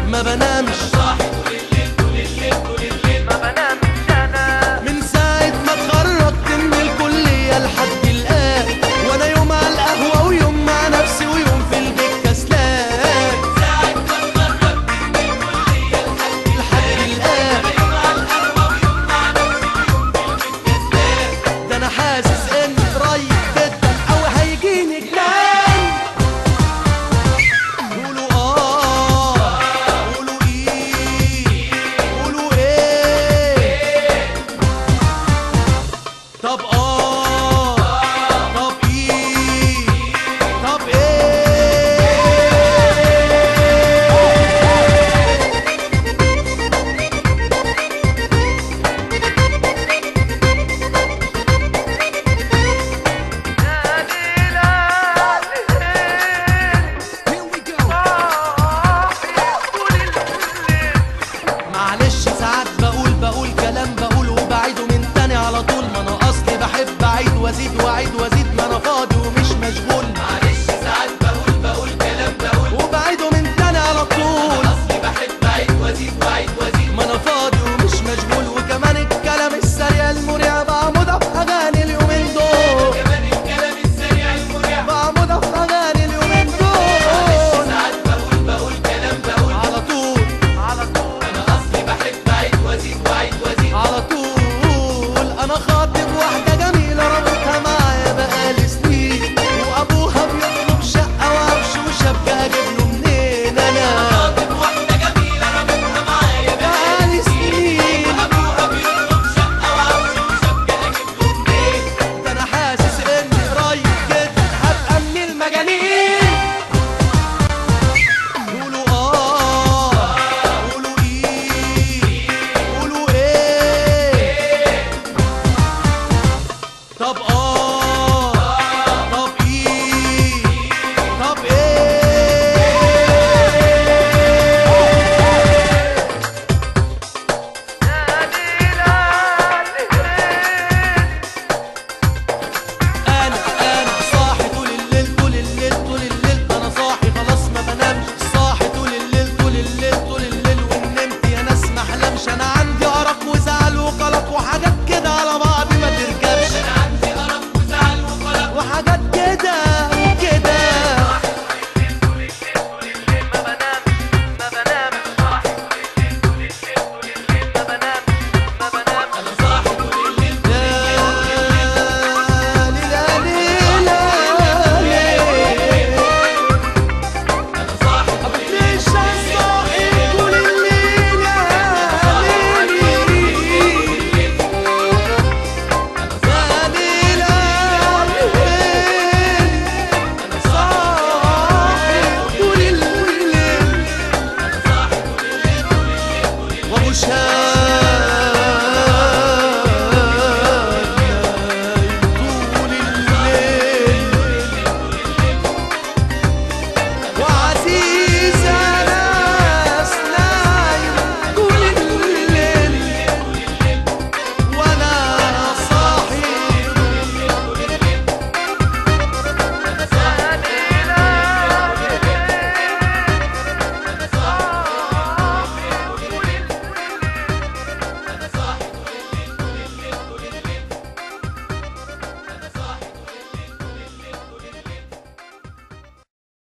ما بنامش صاحي طول الليل طول الليل طول الليل ما بنامش انا من ساعة ما اتخرجت من الكلية لحد الآن وأنا يوم على القهوة ويوم مع نفسي ويوم في البيت كسلان ساعة ما اتخرجت من الكلية لحد لحد الآن يوم على القهوة ويوم مع نفسي ويوم في البيت كسلان ده أنا حاسس إن قريب جدا أو هيجيني جنان قولوا آه قولوا إيه قولوا إيه طب آه طب إيه طب إيه معلش ساعات بقول بقول كلام بقول وبعيده من تاني على طول ما انا اصلي بحب اعيد وازيد واعيد وازيد